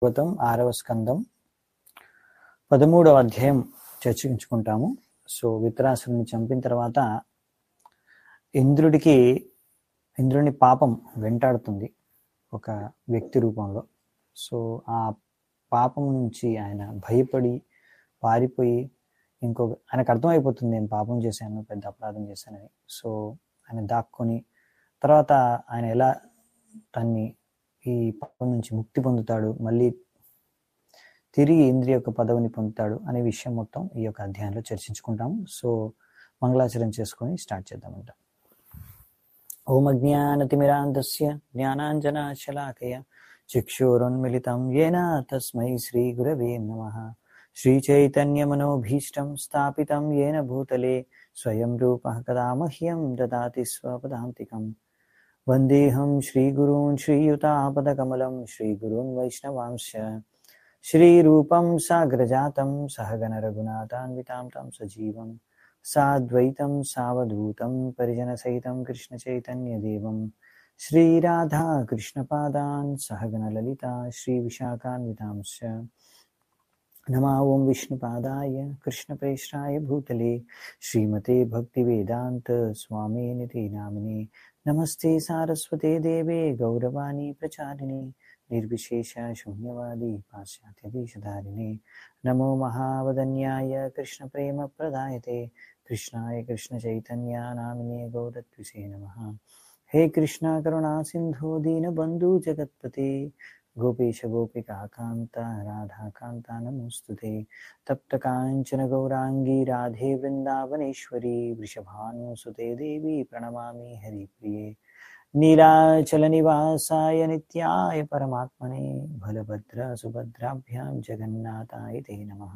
భాగవతం ఆరవ స్కందం పదమూడవ అధ్యాయం చర్చించుకుంటాము సో విత్రాసురుని చంపిన తర్వాత ఇంద్రుడికి ఇంద్రుని పాపం వెంటాడుతుంది ఒక వ్యక్తి రూపంలో సో ఆ పాపం నుంచి ఆయన భయపడి పారిపోయి ఇంకొక ఆయనకు అర్థమైపోతుంది నేను పాపం చేశాను పెద్ద అపరాధం చేశానని సో ఆయన దాక్కొని తర్వాత ఆయన ఎలా తన్ని ఈ పాపం నుంచి ముక్తి పొందుతాడు మళ్ళీ తిరిగి ఇంద్రియ యొక్క పదవిని పొందుతాడు అనే విషయం మొత్తం ఈ యొక్క అధ్యాయంలో చర్చించుకుంటాము సో మంగళాచరణ చేసుకొని స్టార్ట్ చేద్దామంట ఓం అజ్ఞానతిమిరాంతస్య జ్ఞానాంజనాశలాకయ చక్షురున్మిళితం ఏన తస్మై శ్రీ గురవే నమ శ్రీచైతన్యమనోభీష్టం స్థాపితం ఏన భూతలే స్వయం రూప కదా మహ్యం దదాతి స్వపదాంతికం వందేహం శ్రీగురూన్ శ్రీయుతాపదకమలం శ్రీగురూన్ వైష్ణవాంశ శ్రీరూపం సాగ్రజాతం సహగణ రఘునాథాన్వితాం తం సజీవం సాద్వైతం సావధూతం పరిజనసహితం కృష్ణచైతన్యదేవం శ్రీరాధా కృష్ణపాదాన్ సహగణ లలిత శ్రీవిశాఖాన్వితాంశ नमा ओं विष्णुपादाय कृष्णप्रेष्ठाय भूतले श्रीमते भक्तिवेदान्त स्वामिनिति नामिने नमस्ते सारस्वते देवे गौरवाणी प्रचारिणे निर्विशेष शून्यवादी पाश्चात्यदेशधारिणे नमो महावदन्याय कृष्णप्रेमप्रदायते कृष्णाय कृष्णचैतन्या नामिने गौरत्विषे नमः हे कृष्ण करुणा सिन्धो दीनबन्धु जगत्पते गोपेश गोपिका कान्त राधाकान्ता नमोऽस्तु ते तप्तकाञ्चन गौराङ्गी राधे वृन्दावनेश्वरी वृषभानुसुते देवी प्रणमामि हरिप्रिये नीलाचलनिवासाय नित्याय परमात्मने बलभद्रसुभद्राभ्यां जगन्नाथाय ते नमः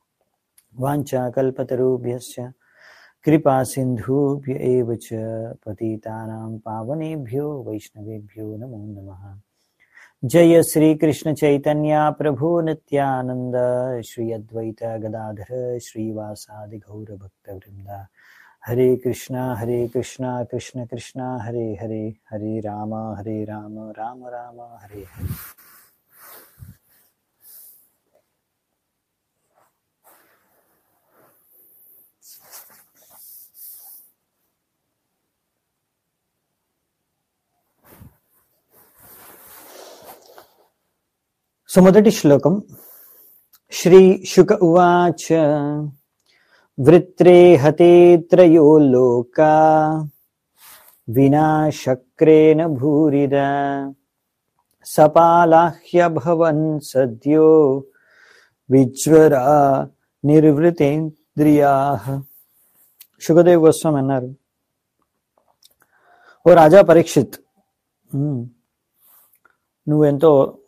वाञ्छाकल्पतरुभ्यश्च कृपासिन्धुभ्य एव च पतितानां पावनेभ्यो वैष्णवेभ्यो नमो नमः जय श्री कृष्ण चैतन्य प्रभु नित्यानंद श्री अद्वैत गदाधर श्रीवासादि गौर भक्त वृंदा हरे कृष्णा हरे कृष्णा कृष्ण कृष्णा हरे हरे हरे राम हरे राम राम राम हरे हरे సో మొదటి శ్లోకం శ్రీ శుక ఉవాచ వృత్రే హతే త్రయో లోకా వినాశక్రేణ భూరిద సపాలాహ్యభవన్ సద్యో విజ్వరా నిర్వృతేంద్రియా శుకదేవ్ గోస్వామి అన్నారు ఓ రాజా పరీక్షిత్ ఉమ్, నువ్వెంతో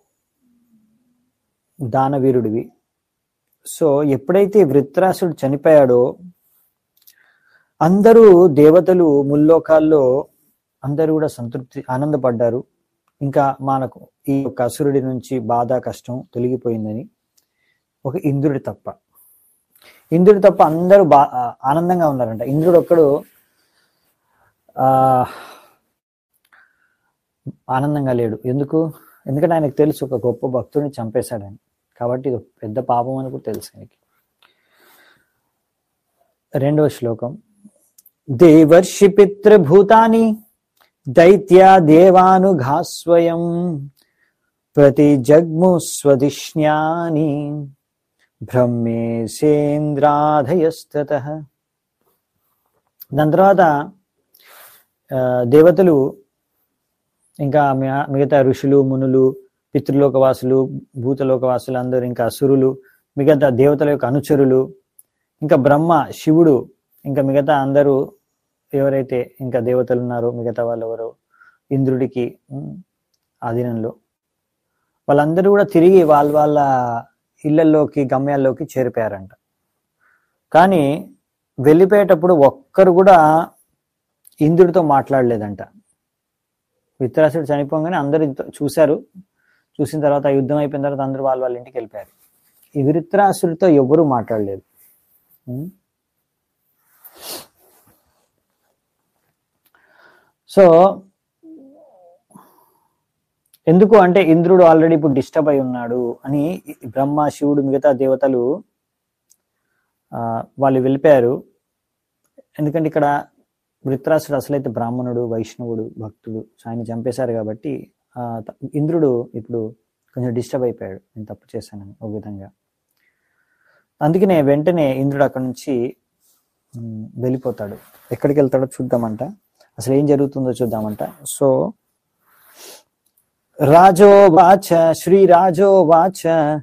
దానవీరుడివి సో ఎప్పుడైతే వృత్రాసుడు చనిపోయాడో అందరూ దేవతలు ముల్లోకాల్లో అందరూ కూడా సంతృప్తి ఆనందపడ్డారు ఇంకా మనకు ఈ యొక్క అసురుడి నుంచి బాధ కష్టం తొలగిపోయిందని ఒక ఇంద్రుడి తప్ప ఇంద్రుడి తప్ప అందరూ బా ఆనందంగా ఉన్నారంట ఇంద్రుడు ఒక్కడు ఆ ఆనందంగా లేడు ఎందుకు ఎందుకంటే ఆయనకు తెలుసు ఒక గొప్ప భక్తుడిని చంపేశాడని కాబట్టి ఇది ఒక పెద్ద పాపం అని కూడా తెలుసు ఆయనకి రెండవ శ్లోకం దేవర్షి పితృభూతాని దైత్యా దేవానుఘాస్వయం ప్రతి జగ్ము స్వదిష్ణ్యాని బ్రహ్మేశేంద్రాధయస్తత దాని తర్వాత ఆ, దేవతలు ఇంకా మి- మిగతా ఋషులు మునులు పితృలోకవాసులు భూతలోకవాసులు అందరూ ఇంకా అసురులు మిగతా దేవతల యొక్క అనుచరులు ఇంకా బ్రహ్మ శివుడు ఇంకా మిగతా అందరూ ఎవరైతే ఇంకా దేవతలు ఉన్నారో మిగతా వాళ్ళు ఎవరో ఇంద్రుడికి ఉమ్, ఆధీనంలో వాళ్ళందరూ కూడా తిరిగి వాళ్ళ వాళ్ళ ఇళ్లలోకి గమ్యాల్లోకి చేరిపోయారంట కానీ వెళ్ళిపోయేటప్పుడు ఒక్కరు కూడా ఇంద్రుడితో మాట్లాడలేదంట విత్రాసుడు చనిపోగానే అందరూ ఇంత- చూశారు చూసిన తర్వాత ఆ యుద్ధం అయిపోయిన తర్వాత అందరూ వాళ్ళ వాళ్ళ ఇంటికి వెళ్ళిపోయారు ఈ విరుత్రాసుడితో ఎవ్వరూ మాట్లాడలేదు ఉం? సో ఎందుకు అంటే ఇంద్రుడు ఆల్రెడీ ఇప్పుడు డిస్టర్బ్ అయి ఉన్నాడు అని బ్రహ్మ శివుడు మిగతా దేవతలు ఆ, వాళ్ళు వెళ్ళిపోయారు ఎందుకంటే ఇక్కడ వృత్రాసుడు అసలైతే బ్రాహ్మణుడు వైష్ణవుడు భక్తుడు సో ఆయన చంపేశారు కాబట్టి ఆ, త- ఇంద్రుడు ఇప్పుడు కొంచెం డిస్టర్బ్ అయిపోయాడు నేను తప్పు చేశానని ఒక విధంగా అందుకనే వెంటనే ఇంద్రుడు అక్కడ నుంచి ఉమ్, వెళ్ళిపోతాడు ఎక్కడికి వెళ్తాడో చూద్దామంట అసలు ఏం జరుగుతుందో చూద్దామంట సో రాజోవాచ శ్రీరాజోవాచ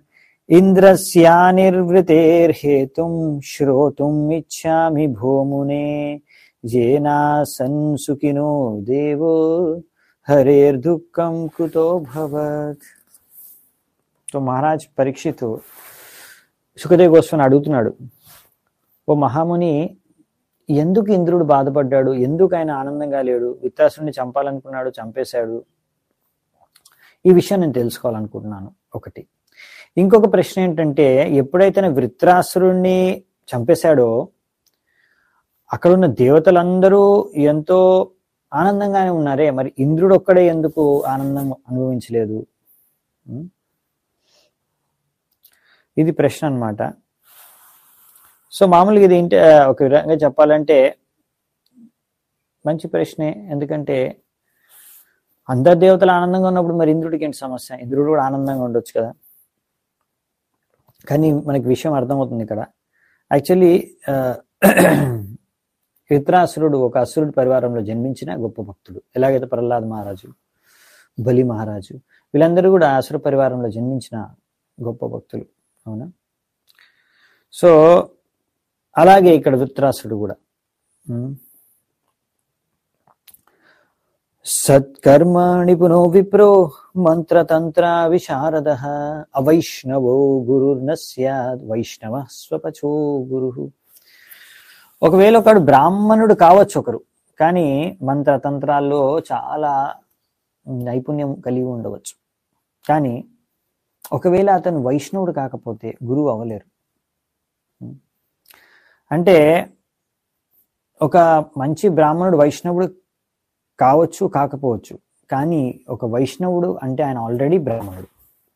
ఇంద్రస్యానిర్వృతేర్హేతుం శ్రోతుం ఇచ్చామి భూమునే జేనాసన్ సుఖినో దేవో హరేర్దుఃఖం కుతో భవత్ సో మహారాజ్ పరీక్షితు సుఖదేవ్ గోస్వామి అడుగుతున్నాడు ఓ మహాముని ఎందుకు ఇంద్రుడు బాధపడ్డాడు ఎందుకు ఆయన ఆనందంగా లేడు విత్తాసుని చంపాలనుకున్నాడు చంపేశాడు ఈ విషయం నేను తెలుసుకోవాలనుకుంటున్నాను ఒకటి ఇంకొక ప్రశ్న ఏంటంటే ఎప్పుడైతే ఆయన వృత్రాసురుణ్ణి చంపేశాడో అక్కడున్న దేవతలందరూ ఎంతో ఆనందంగానే ఉన్నారే మరి ఇంద్రుడు ఒక్కడే ఎందుకు ఆనందం అనుభవించలేదు ఉం? ఇది ప్రశ్న అన్నమాట సో మామూలుగా ఇది ఏంటి ఆ, ఒక విధంగా చెప్పాలంటే మంచి ప్రశ్నే ఎందుకంటే అందరు దేవతలు ఆనందంగా ఉన్నప్పుడు మరి ఇంద్రుడికి ఏంటి సమస్య ఇంద్రుడు కూడా ఆనందంగా ఉండొచ్చు కదా కానీ మనకి విషయం అర్థమవుతుంది ఇక్కడ యాక్చువల్లీ విత్రాసురుడు ఒక అసురుడి పరివారంలో జన్మించిన గొప్ప భక్తుడు ఎలాగైతే ప్రహ్లాద్ మహారాజు బలి మహారాజు వీళ్ళందరూ కూడా అసుర పరివారంలో జన్మించిన గొప్ప భక్తులు అవునా సో అలాగే ఇక్కడ వృత్రాసుడు కూడా ఉం. సత్కర్మాణి పునో విప్రో మంత్రతంత్ర విశారద అవైష్ణవో గురుర్న స్యాద్ వైష్ణవ స్వపచో గురు ఒకవేళ ఒకడు బ్రాహ్మణుడు కావచ్చు ఒకరు కానీ మంత్రతంత్రాల్లో చాలా నైపుణ్యం కలిగి ఉండవచ్చు కానీ ఒకవేళ అతను వైష్ణవుడు కాకపోతే గురువు అవ్వలేరు అంటే ఒక మంచి బ్రాహ్మణుడు వైష్ణవుడు కావచ్చు కాకపోవచ్చు కానీ ఒక వైష్ణవుడు అంటే ఆయన ఆల్రెడీ బ్రాహ్మణుడు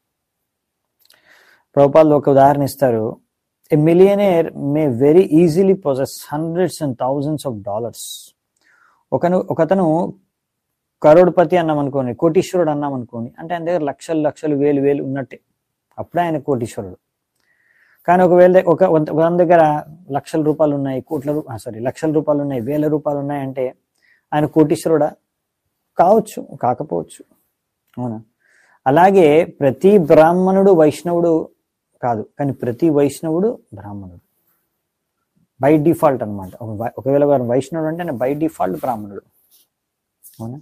ప్రభుపాలు ఒక ఉదాహరణ ఇస్తారు a millionaire may very easily possess hundreds and thousands of dollars ఒకను ఒకతను కరోడ్పతి అన్నాం అనుకోండి కోటీశ్వరుడు అన్నాం అనుకోండి అంటే ఆయన దగ్గర లక్షలు లక్షలు వేలు వేలు ఉన్నట్టే అప్పుడే ఆయన కోటీశ్వరుడు కానీ ఒకవేళ ఒక ఒక దగ్గర లక్షల రూపాయలు ఉన్నాయి కోట్ల సారీ లక్షల రూపాయలు ఉన్నాయి వేల రూపాయలు ఉన్నాయి అంటే ఆయన కోటీశ్వరుడా కావచ్చు కాకపోవచ్చు అవునా అలాగే ప్రతి బ్రాహ్మణుడు వైష్ణవుడు కాదు కానీ ప్రతి వైష్ణవుడు బ్రాహ్మణుడు బై డిఫాల్ట్ అనమాట ఒకవేళ వారు వైష్ణవుడు అంటే బై డిఫాల్ట్ బ్రాహ్మణుడు అవునా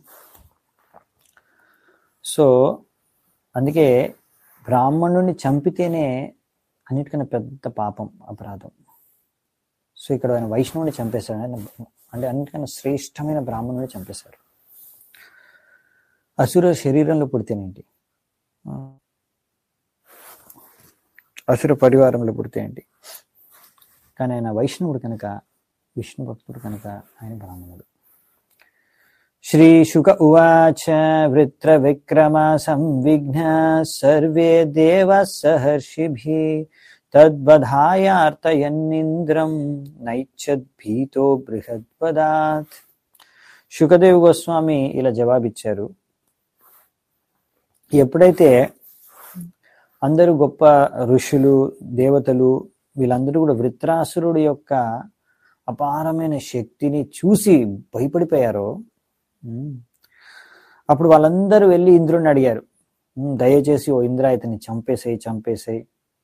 సో అందుకే బ్రాహ్మణుడిని చంపితేనే అన్నిటికన్నా పెద్ద పాపం అపరాధం సో ఇక్కడ ఆయన వైష్ణవుని చంపేశాడు ఆయన అంటే అన్నిటికన్నా శ్రేష్టమైన బ్రాహ్మణుని చంపేశారు అసుర శరీరంలో పుడితేనేంటి అసుర పరివారంలో పుడితే ఏంటి కానీ ఆయన వైష్ణవుడు కనుక విష్ణు భక్తుడు కనుక ఆయన బ్రాహ్మణుడు శ్రీ శుక ఉవాచ వృత్ర విక్రమ సంవిఘ్న సర్వే దేవ సహర్షిభి తద్వధాయార్తయన్నింద్రం నైచ్చద్భీతో బృహద్వదాత్ శుకదేవ్ గోస్వామి ఇలా జవాబిచ్చారు ఎప్పుడైతే అందరూ గొప్ప ఋషులు దేవతలు వీళ్ళందరూ కూడా వృత్రాసురుడు యొక్క అపారమైన శక్తిని చూసి భయపడిపోయారో అప్పుడు వాళ్ళందరూ వెళ్ళి ఇంద్రుడిని అడిగారు దయచేసి ఓ ఇంద్ర ఇతన్ని చంపేసేయి చంపేసేయి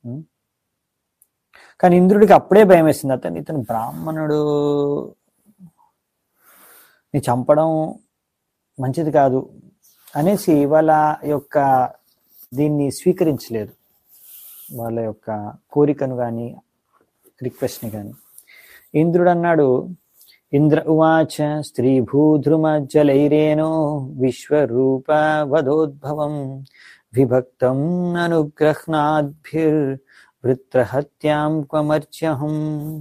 కానీ ఇంద్రుడికి అప్పుడే భయం వేసింది అతను ఇతను బ్రాహ్మణుడు ని చంపడం మంచిది కాదు అనేసి వాళ్ళ యొక్క దీన్ని స్వీకరించలేదు వాళ్ళ యొక్క కోరికను కానీ రిక్వెస్ట్ని కానీ ఇంద్రుడు అన్నాడు ఇంద్ర ఉవాచ స్త్రీ భూధృమ జలైరేనో విశ్వరూప వదోద్భవం విభక్తం అనుగ్రహ్నాద్భిర్ వృత్రహత్యాం క్వమర్చ్యహం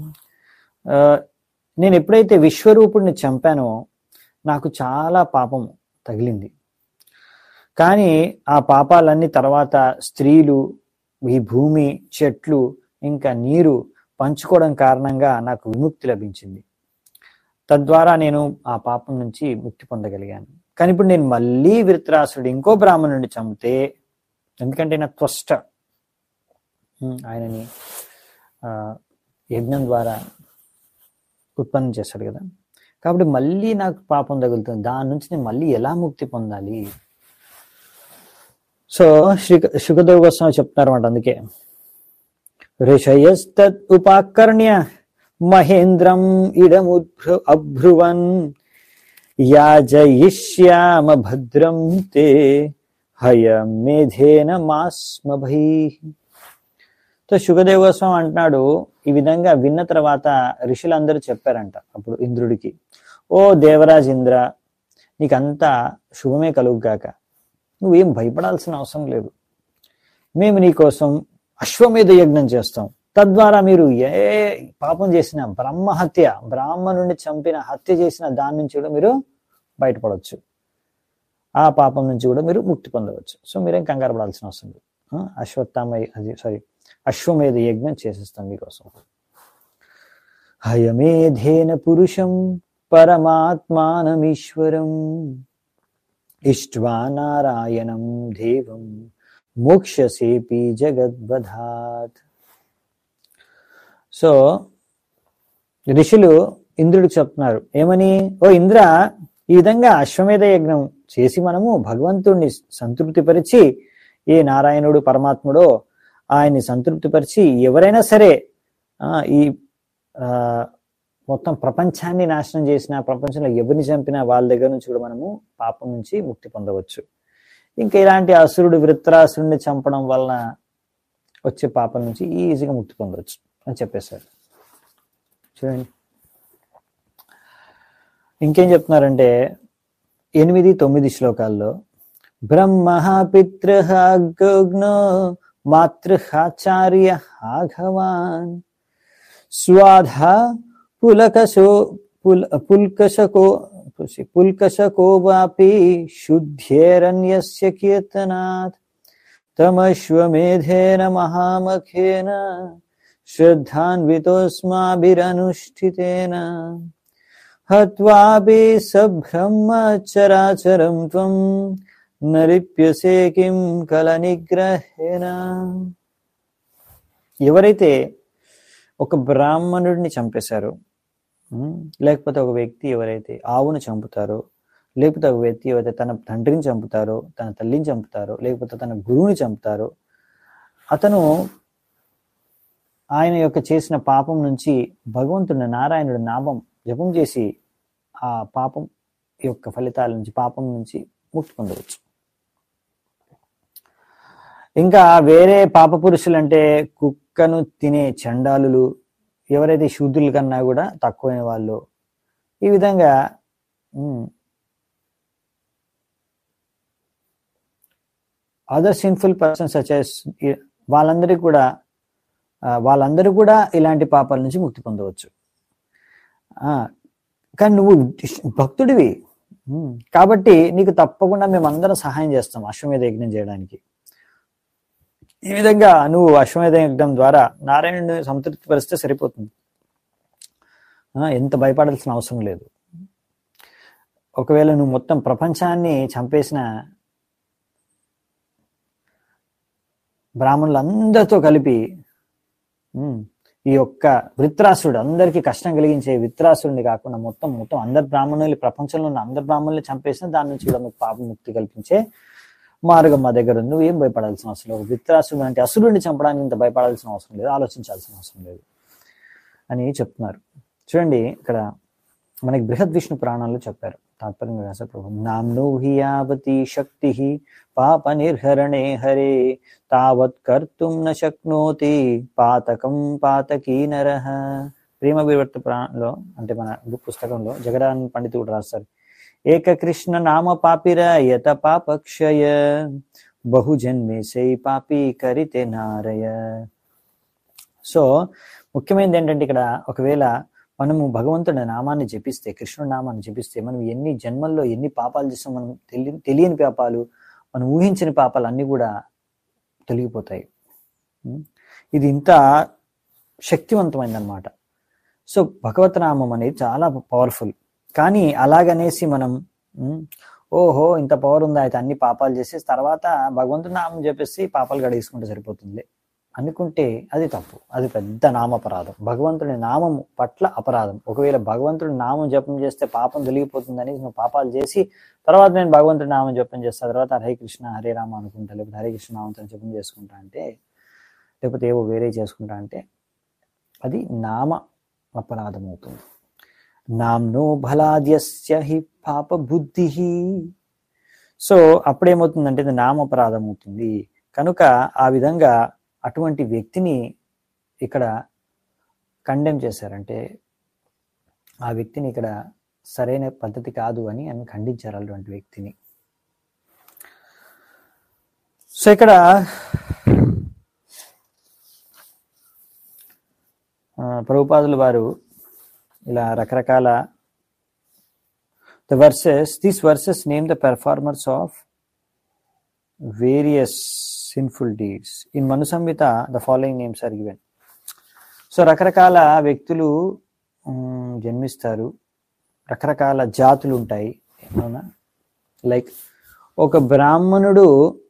నేను ఎప్పుడైతే విశ్వరూపుడిని చంపానో నాకు చాలా పాపం తగిలింది కానీ ఆ పాపాలన్నీ తర్వాత స్త్రీలు ఈ భూమి చెట్లు ఇంకా నీరు పంచుకోవడం కారణంగా నాకు విముక్తి లభించింది తద్వారా నేను ఆ పాపం నుంచి ముక్తి పొందగలిగాను కానీ ఇప్పుడు నేను మళ్ళీ విరుత్రాసుడు ఇంకో బ్రాహ్మణుడిని చంపితే ఎందుకంటే నా త్వష్ట ఉమ్, ఆయనని ఆ, యజ్ఞం ద్వారా ఉత్పన్నం చేస్తాడు కదా కాబట్టి మళ్ళీ నాకు పాపం తగులుతుంది దాని నుంచి నేను మళ్ళీ ఎలా ముక్తి పొందాలి సో శ్రీ శుకదేవ్ గోస్వామి చెప్తున్నారు అన్నమాట అందుకే ఋషయస్తత్ ఉపాకర్ణ్య మహేంద్రం ఇడముభ్రు అభ్రువన్ యాజయిష్యామ భద్రం తే హయమేధేన మాస్మభై సో శుకదేవ్ గోస్వామి అంటున్నాడు ఈ విధంగా విన్న తర్వాత ఋషులందరూ చెప్పారంట అప్పుడు ఇంద్రుడికి ఓ దేవరాజ్ ఇంద్ర నీకంతా శుభమే కలుగుగాక నువ్వేం భయపడాల్సిన అవసరం లేదు మేము నీకోసం అశ్వమేధ యజ్ఞం చేస్తాం తద్వారా మీరు ఏ పాపం చేసిన బ్రహ్మ హత్య బ్రాహ్మణుడిని చంపిన హత్య చేసిన దాని నుంచి కూడా మీరు బయటపడవచ్చు ఆ పాపం నుంచి కూడా మీరు ముక్తి పొందవచ్చు సో మీరేం కంగారు పడాల్సిన అవసరం లేదు ఆ, అశ్వత్థామ అది సారీ అశ్వమేధ యజ్ఞం చేసేస్తాం మీకోసం హయమేధేన పురుషం పరమాత్మానమీశ్వరం ఇష్ట్వా నారాయణం దేవం మోక్షసేపి జగద్వధాత్ సో ఋషులు ఇంద్రుడికి చెప్తున్నారు ఏమని ఓ ఇంద్ర ఈ విధంగా అశ్వమేధ యజ్ఞం చేసి మనము భగవంతుణ్ణి సంతృప్తిపరిచి ఏ నారాయణుడు పరమాత్ముడో ఆయన్ని సంతృప్తిపరిచి ఎవరైనా సరే ఆ, ఈ ఆ, మొత్తం ప్రపంచాన్ని నాశనం చేసిన ప్రపంచంలో ఎవరిని చంపినా వాళ్ళ దగ్గర నుంచి కూడా మనము పాపం నుంచి ముక్తి పొందవచ్చు ఇంకా ఇలాంటి అసురుడు వృత్రాసురుడిని చంపడం వలన వచ్చే పాపం నుంచి ఈజీగా ముక్తి పొందవచ్చు అని చెప్పేశారు చూడండి ఇంకేం చెప్తున్నారంటే ఎనిమిది తొమ్మిది శ్లోకాల్లో బ్రహ్మ పితృహగ్నో మాతృహాచార్య భగవాన్ స్వాధ పులకశో పుల్ పుల్కశకో పుల్కశకో వాపి శుద్ధ్యేరన్యస్య కీర్తనాత్ తమశ్వమేధేన మహామఖేన శ్రద్ధాన్వితోస్మాభిరనుష్ఠితేన హత్వాపి సబ్రహ్మచరాచరం త్వం నలిప్యసే కిం కల నిగ్రహేన ఎవరైతే ఒక బ్రాహ్మణుడిని చంపేశారో ఉమ్, లేకపోతే ఒక వ్యక్తి ఎవరైతే ఆవును చంపుతారో లేకపోతే ఒక వ్యక్తి ఎవరైతే తన తండ్రిని చంపుతారో తన తల్లిని చంపుతారో లేకపోతే తన గురువుని చంపుతారో అతను ఆయన యొక్క చేసిన పాపం నుంచి భగవంతుడి నారాయణుడి నామం జపం చేసి ఆ పాపం యొక్క ఫలితాల నుంచి పాపం నుంచి ముక్తి పొందవచ్చు ఇంకా వేరే పాప పురుషులు అంటే కుక్కను తినే చండాలులు ఎవరైతే శూద్రుల కన్నా కూడా తక్కువైన వాళ్ళు ఈ విధంగా అదర్ సిన్ఫుల్ పర్సన్స్ సచెస్ వాళ్ళందరికీ కూడా ఆ, వాళ్ళందరూ కూడా ఇలాంటి పాపాల నుంచి ముక్తి పొందవచ్చు ఆ, కానీ నువ్వు భక్తుడివి ఉమ్, కాబట్టి నీకు తప్పకుండా మేమందరం సహాయం చేస్తాం అశ్వమేధ యజ్ఞం చేయడానికి ఈ విధంగా నువ్వు అశ్వమేధ యజ్ఞం ద్వారా నారాయణుని సంతృప్తి పరిస్తే సరిపోతుంది ఆ, ఎంత భయపడాల్సిన అవసరం లేదు ఒకవేళ నువ్వు మొత్తం ప్రపంచాన్ని చంపేసిన బ్రాహ్మణులందరితో కలిపి ఉమ్, ఈ యొక్క వృత్రాసుడు అందరికీ కష్టం కలిగించే వృత్రాసుడిని కాకుండా మొత్తం మొత్తం అందరు బ్రాహ్మణులు ప్రపంచంలో ఉన్న అందరు బ్రాహ్మణులు చంపేసిన దాని నుంచి కూడా మీకు పాప ముక్తి కల్పించే మార్గం మా దగ్గర ఉంది నువ్వు ఏం భయపడాల్సిన అవసరం లేదు వృత్రాసుడు అంటే అసురుడిని చంపడానికి ఇంత భయపడాల్సిన అవసరం లేదు ఆలోచించాల్సిన అవసరం లేదు అని చెప్తున్నారు చూడండి ఇక్కడ మనకి బృహద్ విష్ణు పురాణాల్లో చెప్పారు తాత్పర్యంగా వ్యాస ప్రభు నామ్నో హి యావతి శక్తి పాప నిర్హరణే హరే తావత్ కర్తుం న శక్నోతి పాతకం పాతకీ నరః ప్రేమ వివర్త పురాణంలో అంటే మన బుక్ పుస్తకంలో జగదాన్ పండితుడు రాస్తారు ఏకకృష్ణ నామ పాపిర యత పాపక్షయ బహుజన్మే సై పాపి కరితే నారయ సో ముఖ్యమైనది ఏంటంటే ఇక్కడ ఒకవేళ మనము భగవంతుడి నామాన్ని జపిస్తే కృష్ణుడి నామాన్ని జపిస్తే మనం ఎన్ని జన్మల్లో ఎన్ని పాపాలు చేస్తాం మనం తెలియని తెలియని పాపాలు మనం ఊహించిన పాపాలు అన్నీ కూడా తొలగిపోతాయి ఉం? ఇది ఇంత శక్తివంతమైందనమాట సో భగవత్ నామం అనేది చాలా పవర్ఫుల్ కానీ అలాగనేసి మనం ఉం, ఓహో ఇంత పవర్ ఉందా అయితే అన్ని పాపాలు చేసేసి తర్వాత భగవంతుడి నామం చెప్పేసి పాపాలు గడిగించుకుంటే సరిపోతుంది అనుకుంటే అది తప్పు అది పెద్ద నామపరాధం భగవంతుడి నామం పట్ల అపరాధం ఒకవేళ భగవంతుడి నామం జపం చేస్తే పాపం తొలగిపోతుందని నువ్వు పాపాలు చేసి తర్వాత నేను భగవంతుడి నామం జపం చేస్తా తర్వాత హరే కృష్ణ హరే రామ అనుకుంటా లేకపోతే హరే కృష్ణ నామంతో జపం చేసుకుంటా అంటే లేకపోతే ఏవో వేరే చేసుకుంటా అంటే అది నామ అపరాధం అవుతుంది నామ్నో బలాద్యస్య హి పాప బుద్ధి సో అప్పుడేమవుతుందంటే ఇది నామపరాధం అవుతుంది కనుక ఆ విధంగా అటువంటి వ్యక్తిని ఇక్కడ కండెమ్ చేశారంటే ఆ వ్యక్తిని ఇక్కడ సరైన పద్ధతి కాదు అని అని ఖండించారు అటువంటి వ్యక్తిని సో ఇక్కడ ఆ, ప్రభుపాదులు వారు ఇలా రకరకాల the verses these verses name the performers of various sinful deeds in Manu Samhita the following names are given so రకరకాల వ్యక్తులు ఉమ్, జన్మిస్తారు రకరకాల జాతులు ఉంటాయి అవునా లైక్ ఒక బ్రాహ్మణుడు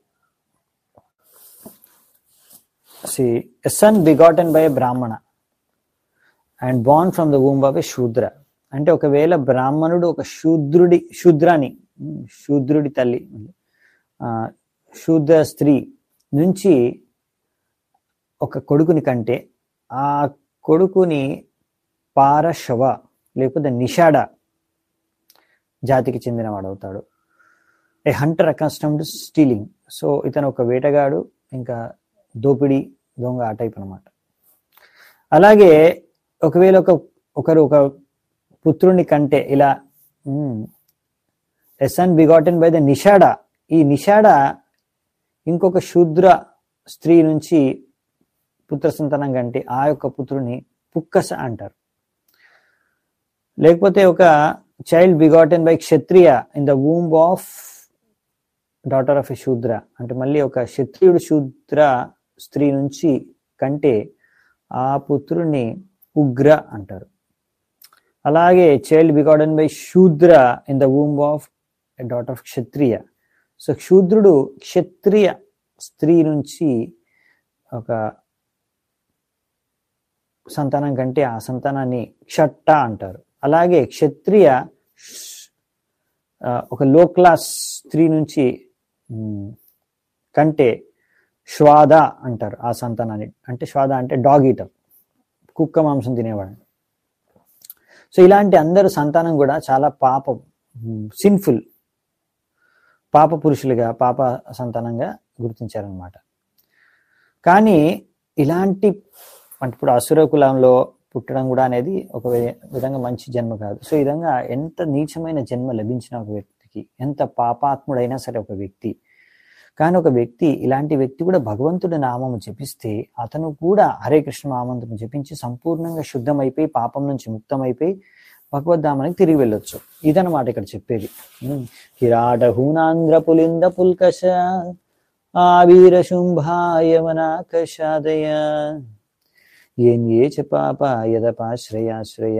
సి son begotten by Brahmana and born from the womb of a Shudra అంటే ఒకవేళ బ్రాహ్మణుడు ఒక శూద్రుడి శూద్రాని ఉమ్, శూద్రుడి తల్లి ఆ, శూద్ర స్త్రీ నుంచి ఒక కొడుకుని కంటే ఆ కొడుకుని పారశవ లేకపోతే నిషాడ జాతికి చెందినవాడు అవుతాడు a hunter accustomed stealing so ఇతను ఒక వేటగాడు ఇంకా దోపిడీ దొంగ ఆ టైప్ అనమాట అలాగే ఒకవేళ ఒక ఒకరు ఒక పుత్రుని కంటే ఇలా a son begotten by the Nishada ఈ నిషాడ ఇంకొక శూద్ర స్త్రీ నుంచి పుత్ర సంతానం కంటే ఆ యొక్క పుత్రుని పుక్కస అంటారు లేకపోతే ఒక child begotten by Kshatriya in the womb of daughter of a Shudra అంటే మళ్ళీ ఒక క్షత్రియుడు శూద్ర స్త్రీ నుంచి కంటే ఆ పుత్రుని ఉగ్ర అంటారు అలాగే child begotten by Shudra in the womb of a daughter of Kshatriya so శూద్రుడు క్షత్రియ స్త్రీ నుంచి ఒక సంతానం కంటే ఆ సంతానాన్ని క్షట్ట అంటారు అలాగే క్షత్రియ ఆ, ఒక లో క్లాస్ స్త్రీ నుంచి ఉమ్, కంటే శ్వాద అంటారు ఆ సంతానాన్ని అంటే శ్వాద అంటే డాగ్ ఈటర్ కుక్క మాంసం తినేవాడు సో ఇలాంటి అందరు సంతానం కూడా చాలా పాప సిన్ఫుల్ పాప పురుషులుగా పాప సంతానంగా గుర్తించారనమాట కానీ ఇలాంటి అంటే ఇప్పుడు అసుర కులంలో పుట్టడం కూడా అనేది ఒక వి- విధంగా మంచి జన్మ కాదు సో ఈ విధంగా ఎంత నీచమైన జన్మ లభించిన ఒక వ్యక్తికి ఎంత పాపాత్ముడైనా సరే ఒక వ్యక్తి కానీ ఒక వ్యక్తి ఇలాంటి వ్యక్తి కూడా భగవంతుడి నామము జపిస్తే అతను కూడా హరే కృష్ణ నామంతుని జపించి సంపూర్ణంగా శుద్ధమైపోయి పాపం నుంచి ముక్తమైపోయి భగవద్ధామానికి తిరిగి వెళ్ళొచ్చు ఇదన్నమాట ఇక్కడ చెప్పేది ఉమ్. కిరాట హూనాంధ్ర పులింద పుల్కష ఆవీర శుంభాయమనాకషాదయ ఏన్యే చ పాప యదపాశ్రయాశ్రయ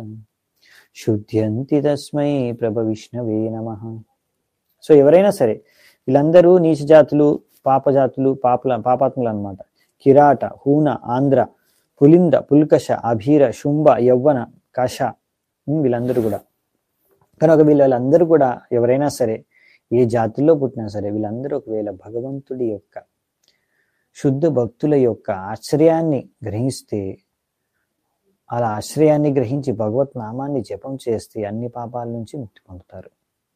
శుద్ధ్యంతి తస్మై ప్రభ విష్ణవే నమ సో ఎవరైనా సరే వీళ్ళందరూ నీచ జాతులు పాప జాతులు పాపల పాపాత్ములు అనమాట కిరాట హూన ఆంధ్ర పులింద పుల్కష అభీర శుంభ యవ్వన కష ఉమ్, వీళ్ళందరూ కూడా కనుక వీళ్ళందరూ కూడా ఎవరైనా సరే ఏ జాతుల్లో పుట్టినా సరే వీళ్ళందరూ ఒకవేళ భగవంతుడి యొక్క శుద్ధ భక్తుల యొక్క ఆశ్రయాన్ని గ్రహిస్తే అలా ఆశ్రయాన్ని గ్రహించి భగవత్ నామాన్ని జపం చేస్తే అన్ని పాపాల నుంచి ముక్తి పొందుతారు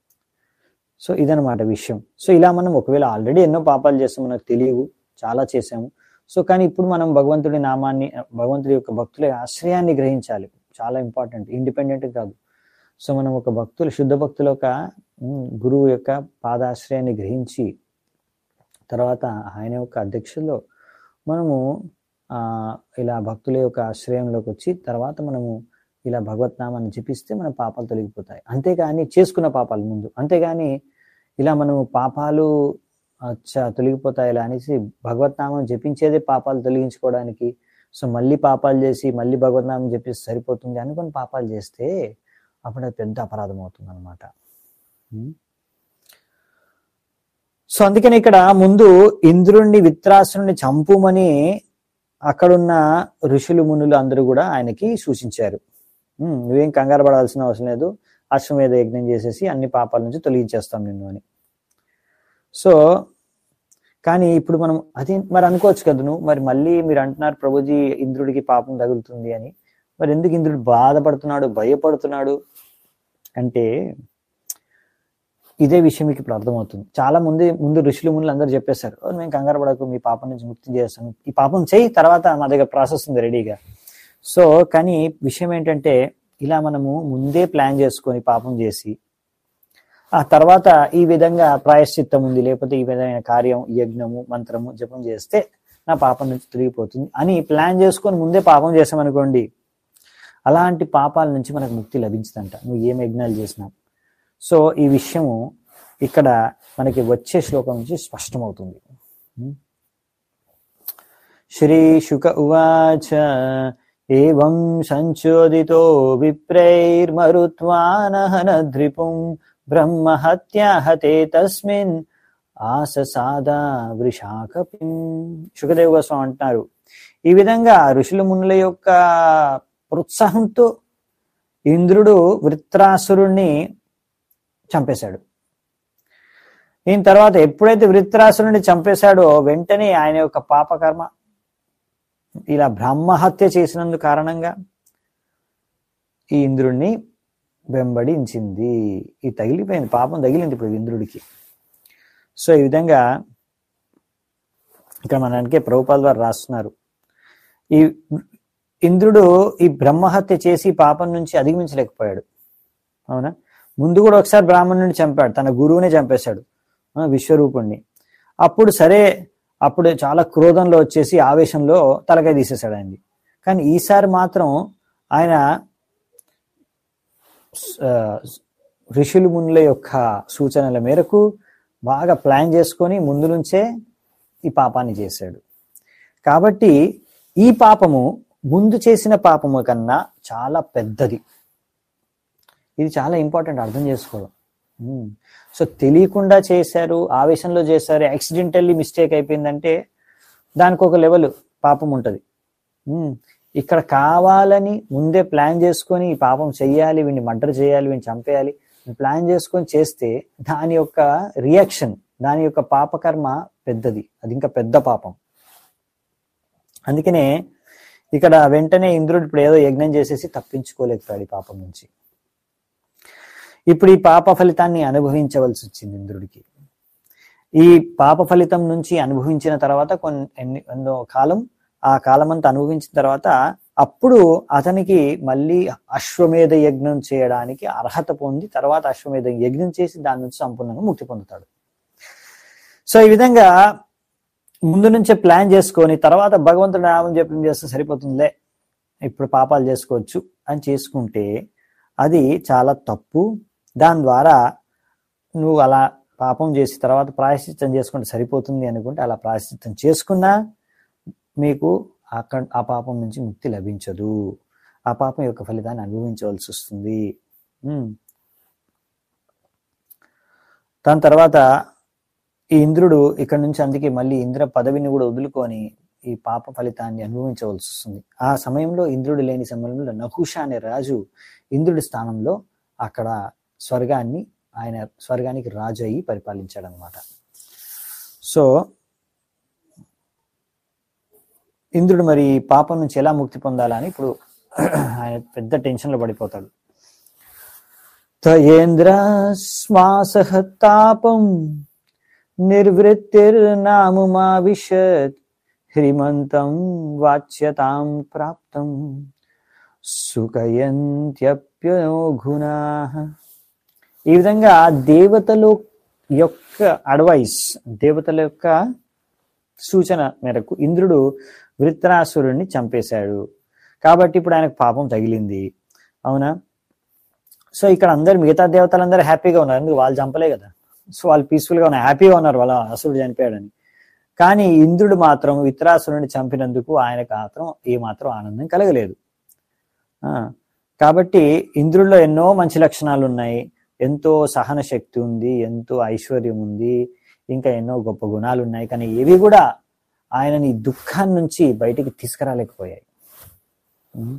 సో ఇదనమాట విషయం సో ఇలా మనం ఒకవేళ ఆల్రెడీ ఎన్నో పాపాలు చేస్తాం మనకు తెలియవు చాలా చేసాము సో కానీ ఇప్పుడు మనం భగవంతుడి నామాన్ని భగవంతుడి యొక్క భక్తుల ఆశ్రయాన్ని గ్రహించాలి చాలా ఇంపార్టెంట్ ఇండిపెండెంట్ కాదు సో మనం ఒక భక్తుల శుద్ధ భక్తుల యొక్క ఉమ్, గురువు యొక్క పాదాశ్రయాన్ని గ్రహించి తర్వాత ఆయన యొక్క అధ్యక్షుల్లో మనము ఆ, ఇలా భక్తుల యొక్క ఆశ్రయంలోకి వచ్చి తర్వాత మనము ఇలా భగవత్నామాన్ని జపిస్తే మన పాపాలు తొలగిపోతాయి అంతేగాని చేసుకున్న పాపాలు ముందు అంతేగాని ఇలా మనము పాపాలు అచ్చా తొలగిపోతాయిలా అనేసి భగవత్నామం జపించేదే పాపాలు తొలగించుకోవడానికి సో మళ్ళీ పాపాలు చేసి మళ్ళీ భగవద్నామం చెప్పేసి సరిపోతుంది అనుకొని పాపాలు చేస్తే అప్పుడు అది పెద్ద అపరాధం అవుతుంది అనమాట సో అందుకని ఇక్కడ ముందు ఇంద్రుణ్ణి విత్రాసురుణ్ణి చంపుమని అక్కడున్న ఋషులు మునులు అందరూ కూడా ఆయనకి సూచించారు ఉమ్, నువ్వేం కంగారు పడాల్సిన అవసరం లేదు అశ్వమేధ యజ్ఞం చేసేసి అన్ని పాపాల నుంచి తొలగించేస్తాం నిన్ను అని సో కానీ ఇప్పుడు మనం అది మరి అనుకోవచ్చు కదా నువ్వు మరి మళ్ళీ మీరు అంటున్నారు ప్రభుజీ ఇంద్రుడికి పాపం తగులుతుంది అని మరి ఎందుకు ఇంద్రుడు బాధపడుతున్నాడు భయపడుతున్నాడు అంటే ఇదే విషయం మీకు ఇప్పుడు అర్థమవుతుంది చాలా ముందు ముందు ఋషులు మునులు అందరూ చెప్పేశారు "ఓ, మేము కంగారు పడకు మీ పాపం నుంచి ముక్తి చేస్తాను ఈ పాపం చేయి తర్వాత మా దగ్గర ప్రాసెస్ ఉంది రెడీగా సో కానీ విషయం ఏంటంటే ఇలా మనము ముందే ప్లాన్ చేసుకొని పాపం చేసి ఆ తర్వాత ఈ విధంగా ప్రాయశ్చిత్తం ఉంది లేకపోతే ఈ విధమైన కార్యం యజ్ఞము మంత్రము జపం చేస్తే నా పాపం నుంచి తిరిగిపోతుంది అని ప్లాన్ చేసుకొని ముందే పాపం చేసామనుకోండి అలాంటి పాపాల నుంచి మనకు ముక్తి లభించదంట నువ్వు ఏం యజ్ఞాలు చేసినా సో ఈ విషయము ఇక్కడ మనకి వచ్చే శ్లోకం నుంచి స్పష్టమవుతుంది శ్రీ శుక ఉవాచ ఏం సంచోదితో విప్రైర్మరుత్వానహనద్రిపుం బ్రహ్మహత్యాహతే తస్మిన్ ఆససాదా వృషాకపిం శుకదేవ గోస్వామి అంటున్నారు ఈ విధంగా ఋషుల మునుల యొక్క ప్రోత్సాహంతో ఇంద్రుడు వృత్రాసురుణ్ణి చంపేశాడు దీని తర్వాత ఎప్పుడైతే వృత్రాసురుని చంపేశాడో వెంటనే ఆయన యొక్క పాపకర్మ ఇలా బ్రహ్మహత్య చేసినందు కారణంగా ఈ ఇంద్రుణ్ణి వెంబడించింది ఈ తగిలిపోయింది పాపం తగిలింది ఇప్పుడు ఇంద్రుడికి సో ఈ విధంగా ఇక్కడ మనకి ప్రభుపాల ద్వారా రాస్తున్నారు ఈ ఇంద్రుడు ఈ బ్రహ్మహత్య చేసి పాపం నుంచి అధిగమించలేకపోయాడు అవునా ముందు కూడా ఒకసారి బ్రాహ్మణుడిని చంపాడు తన గురువునే చంపేశాడు ఆ, విశ్వరూపుణ్ణి అప్పుడు సరే అప్పుడు చాలా క్రోధంలో వచ్చేసి ఆవేశంలో తలకాయ తీసేశాడు ఆయన్ని కానీ ఈసారి మాత్రం ఆయన ఆ, ఋషులు మునుల యొక్క సూచనల మేరకు బాగా ప్లాన్ చేసుకొని ముందు నుంచే ఈ పాపాన్ని చేశాడు కాబట్టి ఈ పాపము ముందు చేసిన పాపము కన్నా చాలా పెద్దది ఇది చాలా ఇంపార్టెంట్ అర్థం చేసుకోవడం ఉమ్. సో తెలియకుండా చేశారు ఆవేశంలో చేశారు యాక్సిడెంటల్లీ మిస్టేక్ అయిపోయిందంటే దానికి ఒక లెవెల్ పాపం ఉంటుంది ఉమ్. ఇక్కడ కావాలని ముందే ప్లాన్ చేసుకొని ఈ పాపం చెయ్యాలి వీడిని మర్డర్ చేయాలి వీడిని చంపేయాలి ప్లాన్ చేసుకొని చేస్తే దాని యొక్క రియాక్షన్ దాని యొక్క పాపకర్మ పెద్దది అది ఇంకా పెద్ద పాపం అందుకనే ఇక్కడ వెంటనే ఇంద్రుడు ఇప్పుడు ఏదో యజ్ఞం చేసేసి తప్పించుకోలేకపోయాడు ఈ పాపం నుంచి ఇప్పుడు ఈ పాప ఫలితాన్ని అనుభవించవలసి వచ్చింది ఇంద్రుడికి ఈ పాప ఫలితం నుంచి అనుభవించిన తర్వాత కొన్ని ఎన్ని ఎన్నో కాలం ఆ కాలం అంతా అనుభవించిన తర్వాత అప్పుడు అతనికి మళ్ళీ అశ్వమేధ యజ్ఞం చేయడానికి అర్హత పొంది తర్వాత అశ్వమేధ యజ్ఞం చేసి దాని నుంచి సంపూర్ణంగా ముక్తి పొందుతాడు సో ఈ విధంగా ముందు నుంచే ప్లాన్ చేసుకొని తర్వాత భగవంతుడి నామం జపం చేస్తే సరిపోతుందిలే ఇప్పుడు పాపాలు చేసుకోవచ్చు అని చేసుకుంటే అది చాలా తప్పు దాని ద్వారా నువ్వు అలా పాపం చేసి తర్వాత ప్రాయశ్చిత్తం చేసుకుంటే సరిపోతుంది అనుకుంటే అలా ప్రాయశ్చిత్తం చేసుకున్నా మీకు అక్కడ ఆ పాపం నుంచి ముక్తి లభించదు ఆ పాపం యొక్క ఫలితాన్ని అనుభవించవలసి వస్తుంది ఉమ్. దాని తర్వాత ఈ ఇంద్రుడు ఇక్కడ నుంచి అందుకే మళ్ళీ ఇంద్ర పదవిని కూడా వదులుకొని ఈ పాప ఫలితాన్ని అనుభవించవలసి వస్తుంది ఆ సమయంలో ఇంద్రుడు లేని సమయంలో నహుష అనే రాజు ఇంద్రుడి స్థానంలో అక్కడ స్వర్గాన్ని ఆయన స్వర్గానికి రాజు అయ్యి పరిపాలించాడు అనమాట సో ఇంద్రుడు మరి ఈ పాపం నుంచి ఎలా ముక్తి పొందాలని ఇప్పుడు ఆయన పెద్ద టెన్షన్లో పడిపోతాడు తయేంద్ర శ్వాస తాపం నిర్వృత్తిర్నాముమావిశత్ హ్రీమంతం వాచ్యతాం ప్రాప్తం సుఖయంత్యప్యో గుణా ఈ విధంగా దేవతలు యొక్క అడ్వైస్ దేవతల యొక్క సూచన మేరకు ఇంద్రుడు వృత్రాసురుణ్ణి చంపేశాడు కాబట్టి ఇప్పుడు ఆయనకు పాపం తగిలింది అవునా సో ఇక్కడ అందరు మిగతా దేవతలందరూ హ్యాపీగా ఉన్నారు ఎందుకు వాళ్ళు చంపలే కదా సో వాళ్ళు పీస్ఫుల్గా ఉన్నారు హ్యాపీగా ఉన్నారు వాళ్ళ అసురుడు చనిపోయాడని కానీ ఇంద్రుడు మాత్రం విత్రాసురుడిని చంపినందుకు ఆయనకు మాత్రం ఏ మాత్రం ఆనందం కలగలేదు ఆ, కాబట్టి ఇంద్రుడిలో ఎన్నో మంచి లక్షణాలు ఉన్నాయి ఎంతో సహన శక్తి ఉంది ఎంతో ఐశ్వర్యం ఉంది ఇంకా ఎన్నో గొప్ప గుణాలు ఉన్నాయి కానీ ఏవి కూడా ఆయనని ఈ దుఃఖాన్ని నుంచి బయటికి తీసుకురాలేకపోయాయి ఉం.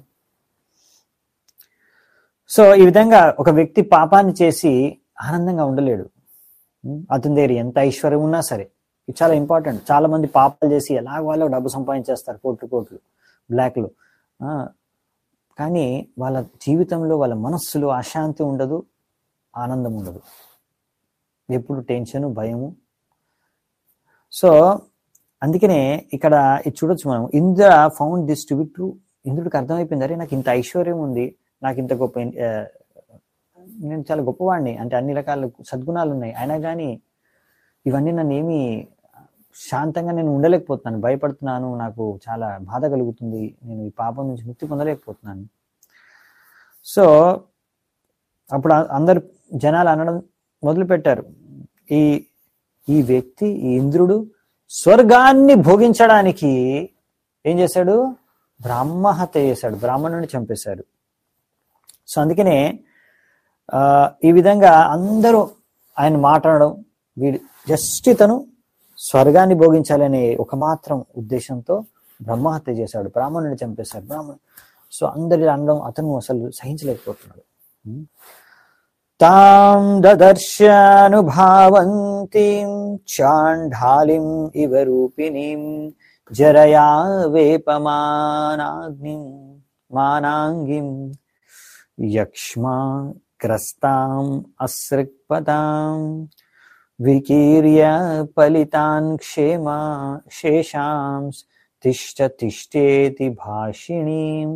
సో ఈ విధంగా ఒక వ్యక్తి పాపాన్ని చేసి ఆనందంగా ఉండలేడు ఉం. అతని దగ్గర ఎంత ఐశ్వర్యం ఉన్నా సరే ఇది చాలా ఇంపార్టెంట్ చాలా మంది పాపాలు చేసి ఎలాగ వాళ్ళు డబ్బు సంపాదించేస్తారు కోట్లు కోట్లు బ్లాక్లు ఆ, కానీ వాళ్ళ జీవితంలో వాళ్ళ మనస్సులో అశాంతి ఉండదు ఆనందం ఉండదు ఎప్పుడు టెన్షన్ భయము సో అందుకనే ఇక్కడ ఇది చూడొచ్చు మనం Indra found this to be true ఇంద్రుడికి అర్థమైపోయింది అరే నాకు ఇంత ఐశ్వర్యం ఉంది నాకు ఇంత గొప్ప ఆ, నేను చాలా గొప్పవాడిని అంటే అన్ని రకాల సద్గుణాలు ఉన్నాయి అయినా కానీ ఇవన్నీ నన్ను ఏమి శాంతంగా నేను ఉండలేకపోతున్నాను భయపడుతున్నాను నాకు చాలా బాధ కలుగుతుంది నేను ఈ పాపం నుంచి ముక్తి పొందలేకపోతున్నాను సో అప్పుడు ఆ- అందరు జనాలు అనడం మొదలు పెట్టారు ఈ ఈ వ్యక్తి ఈ ఇంద్రుడు స్వర్గాన్ని భోగించడానికి ఏం చేశాడు బ్రహ్మహత్య చేశాడు బ్రాహ్మణుని చంపేశాడు సో అందుకనే ఆ, ఈ విధంగా అందరూ ఆయన మాట్లాడడం వీడు జస్ట్ ఇతను స్వర్గాన్ని భోగించాలనే ఒక మాత్రం ఉద్దేశంతో బ్రహ్మహత్య చేశాడు బ్రాహ్మణుని చంపేశాడు బ్రాహ్మణుడు సో అందరి అనడం అతను అసలు సహించలేకపోతున్నాడు ఉం. తాం దదర్శానుభావంతిం చాండాలిం ఇవ రూపిణీం జరయా వేపమానాగ్నిం మానాంగిం యక్ష్మా గ్రస్తాం అసృక్పతాం వికీర్య ఫలితాన్ క్షేమా శేషాంస్ తిష్ట తిష్టేతి భాషిణీం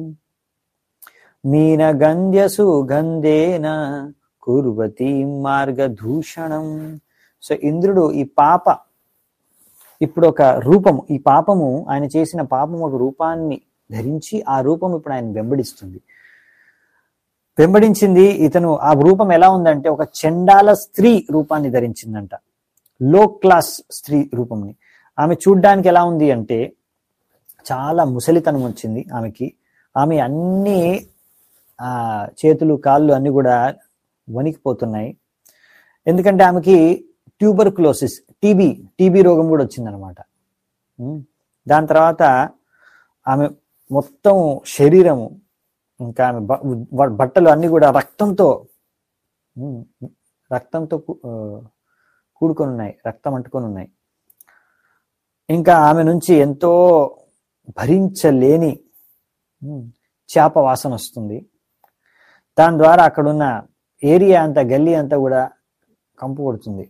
మీనగంధ్యసు గంధేన కుర్వతి మార్గదూషణం సో ఇంద్రుడు ఈ పాప ఇప్పుడు ఒక రూపము ఈ పాపము ఆయన చేసిన పాపం ఒక రూపాన్ని ధరించి ఆ రూపం ఇప్పుడు ఆయన వెంబడిస్తుంది వెంబడించింది ఇతను ఆ రూపం ఎలా ఉందంటే ఒక చండాల స్త్రీ రూపాన్ని ధరించిందంట లో క్లాస్ స్త్రీ రూపంని ఆమె చూడ్డానికి ఎలా ఉంది అంటే చాలా ముసలితనం వచ్చింది ఆమెకి ఆమె అన్ని ఆ చేతులు కాళ్ళు అన్ని కూడా వణికిపోతున్నాయి ఎందుకంటే ఆమెకి ట్యూబర్కులోసిస్ టీబీ టీబీ రోగం కూడా వచ్చిందనమాట ఉమ్. దాని తర్వాత ఆమె మొత్తం శరీరము ఇంకా ఆమె బ- బ- బట్టలు అన్ని కూడా రక్తంతో ఉమ్, రక్తంతో కు- ఆ, కూడుకొని ఉన్నాయి రక్తం అంటుకొని ఉన్నాయి ఇంకా ఆమె నుంచి ఎంతో భరించలేని ఉమ్, చేప వాసన వస్తుంది దాని ద్వారా అక్కడున్న ఏరియా అంతా గల్లీ అంతా కూడా కంపు కొడుతుంది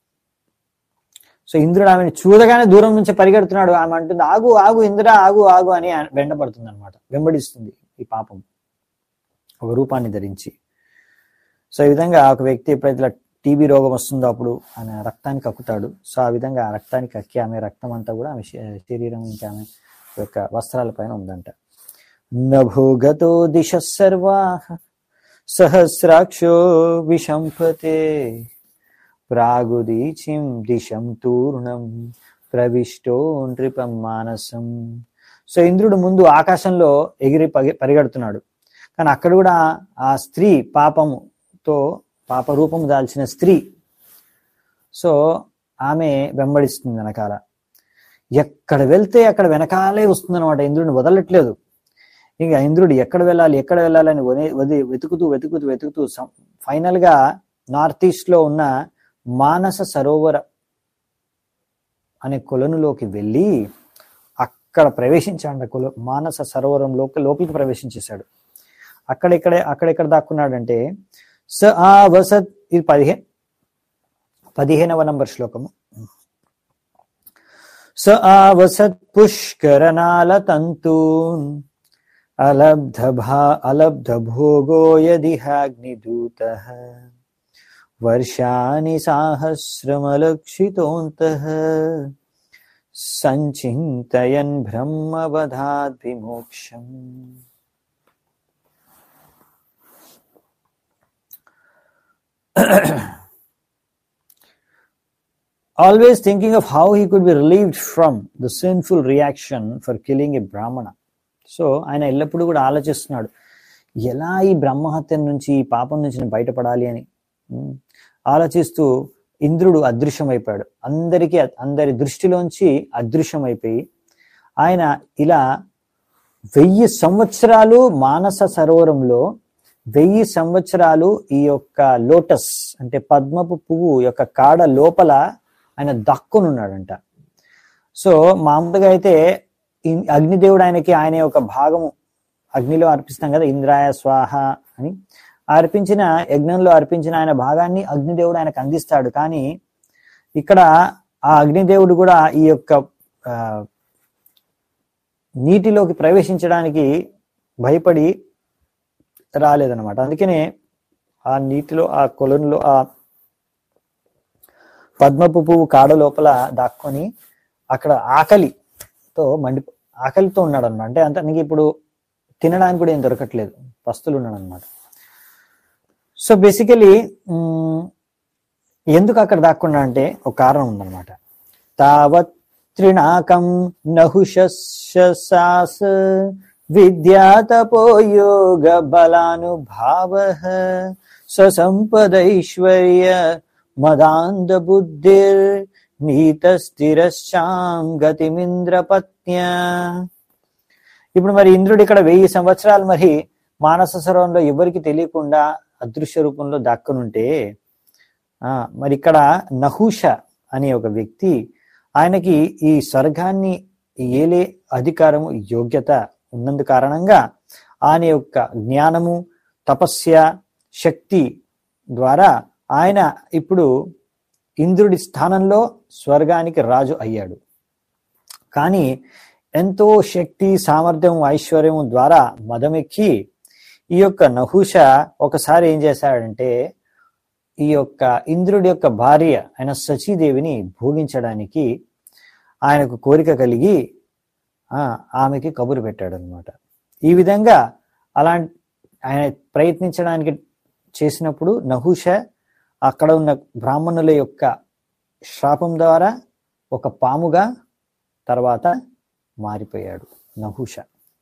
సో ఇంద్రుడు ఆమెను చూడగానే దూరం నుంచి పరిగెడుతున్నాడు ఆమె అంటుంది ఆగు ఆగు ఇంద్ర ఆగు ఆగు అని ఆ- వెంటబడుతుంది అనమాట వెంబడిస్తుంది ఈ పాపం ఒక రూపాన్ని ధరించి సో ఈ విధంగా ఒక వ్యక్తి ఎప్పుడైతే ఇలా టీబీ రోగం వస్తుందో అప్పుడు ఆయన రక్తాన్ని కక్కుతాడు సో ఆ విధంగా ఆ రక్తాన్ని కక్కి ఆమె రక్తం అంతా కూడా ఆమె శ- శరీరం ఇంకా ఆమె యొక్క వస్త్రాల పైన ఉందంట నభోగతో దిశ సర్వా సహస్రాక్షో విషంపతే ప్రాగుదీచిం దిశం తూర్ణం ప్రవిష్టో నృపం మానసం సో ఇంద్రుడు ముందు ఆకాశంలో ఎగిరి పగి- పరిగెడుతున్నాడు కానీ అక్కడ కూడా ఆ స్త్రీ పాపముతో పాప రూపం దాల్చిన స్త్రీ సో ఆమె వెంబడిస్తుంది వెనకాల ఎక్కడ వెళ్తే అక్కడ వెనకాలే వస్తుంది అనమాట ఇంద్రుడిని వదలట్లేదు ఇంకా ఇంద్రుడు ఎక్కడ వెళ్ళాలి ఎక్కడ వెళ్ళాలి అని వది వది వెతుకుతూ వెతుకుతూ వెతుకుతూ సం- ఫైనల్ గా నార్త్ ఈస్ట్ లో ఉన్న మానస సరోవర అనే కొలనులోకి వెళ్ళి అక్కడ ప్రవేశించాడు కొల మానస సరోవరంలోకి లోపలికి ప్రవేశించేశాడు అక్కడెక్కడే అక్కడెక్కడ దాక్కున్నాడంటే స ఆ వసత్ ఇది పదిహే పదిహేనవ నంబర్ శ్లోకము స ఆవసత్ పుష్కరనాల తంతూన్ అలబ్ధ భా అలబ్ధ భోగో యదిహాగ్నిదూత వర్షాని సాహస్రమలక్షితోంతః సంచింతయన్ బ్రహ్మవధాద్ విమోక్షం always thinking of how he could be relieved from the sinful reaction for killing a Brahmana so ఆయన ఎల్లప్పుడూ కూడా ఆలోచిస్తున్నాడు ఎలా ఈ బ్రహ్మహత్య నుంచి ఈ పాపం నుంచి నేను బయటపడాలి అని ఉమ్, ఆలోచిస్తూ ఇంద్రుడు అదృశ్యమైపోయాడు అందరికీ అందరి దృష్టిలోంచి అదృశ్యమైపోయి ఆయన ఇలా వెయ్యి సంవత్సరాలు మానస సరోవరంలో వెయ్యి సంవత్సరాలు ఈ యొక్క లోటస్ అంటే పద్మపు పువ్వు యొక్క కాడ లోపల ఆయన దక్కుని ఉన్నాడంట సో మామూలుగా అయితే ఈ- అగ్నిదేవుడు ఆయనకి ఆయన యొక్క భాగము అగ్నిలో అర్పిస్తాం కదా ఇంద్రాయ స్వాహ అని అర్పించిన యజ్ఞంలో అర్పించిన ఆయన భాగాన్ని అగ్నిదేవుడు ఆయనకు అందిస్తాడు కానీ ఇక్కడ ఆ అగ్నిదేవుడు కూడా ఈ యొక్క ఆ, నీటిలోకి ప్రవేశించడానికి భయపడి రాలేదన్నమాట అందుకనే ఆ నీటిలో ఆ కొలనులో ఆ పద్మపు పువ్వు కాడ లోపల దాక్కొని అక్కడ ఆకలితో మండి ఆకలితో ఉన్నాడు అనమాట అంటే అంత నీకు ఇప్పుడు తినడానికి కూడా ఏం దొరకట్లేదు పస్తులు ఉన్నాడు అనమాట సో బేసికలీ ఎందుకు అక్కడ దాక్కున్నా అంటే ఒక కారణం ఉందన్నమాట తావత్ త్రినాకం నహుషాస్ విద్యాతపోయోగ బలానుభావ స్వసంపదైశ్వర్య మదాంధ బుద్ధిర్ నీతస్థిరశ్చాం గతిమింద్రపత్న్య ఇప్పుడు మరి ఇంద్రుడు ఇక్కడ వెయ్యి సంవత్సరాలు మరి మానస సరోవరంలో ఎవరికి తెలియకుండా అదృశ్య రూపంలో దాక్కునుంటే ఆ మరి ఇక్కడ నహూష అనే ఒక వ్యక్తి ఆయనకి ఈ స్వర్గాన్ని ఏలే అధికారము యోగ్యత ఉన్నందు కారణంగా ఆయన యొక్క జ్ఞానము తపస్య శక్తి ద్వారా ఆయన ఇప్పుడు ఇంద్రుడి స్థానంలో స్వర్గానికి రాజు అయ్యాడు కానీ ఎంతో శక్తి సామర్థ్యం ఐశ్వర్యం ద్వారా మదమెక్కి ఈ యొక్క నహూష ఒకసారి ఏం చేశాడంటే ఈ యొక్క ఇంద్రుడి యొక్క భార్య ఆయన సచీదేవిని భోగించడానికి ఆయనకు కోరిక కలిగి ఆ ఆమెకి కబురు పెట్టాడు అనమాట ఈ విధంగా అలాంటి ఆయన ప్రయత్నించడానికి చేసినప్పుడు నహూష అక్కడ ఉన్న బ్రాహ్మణుల యొక్క శాపం ద్వారా ఒక పాముగా తర్వాత మారిపోయాడు నహూష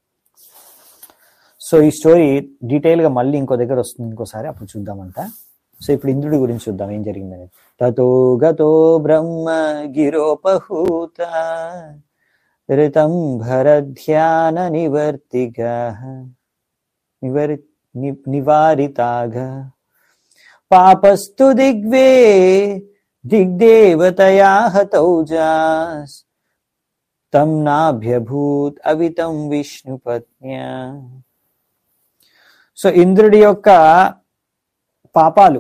సో ఈ స్టోరీ డీటెయిల్ గా మళ్ళీ ఇంకో దగ్గర వస్తుంది ఇంకోసారి అప్పుడు చూద్దామంట సో ఇప్పుడు ఇంద్రుడి గురించి చూద్దాం ఏం జరిగిందని తతో గతో బ్రహ్మ గిరోపహూత రితం భరధ్యాన నివర్తిగా నివరి ని- నివారితాగా పాపస్తు దిగ్వే దిగ్దేవతయా హతౌజాస్ తం నాభ్యభూత్ అవితం విష్ణుపత్న్య సో ఇంద్రుడి యొక్క పాపాలు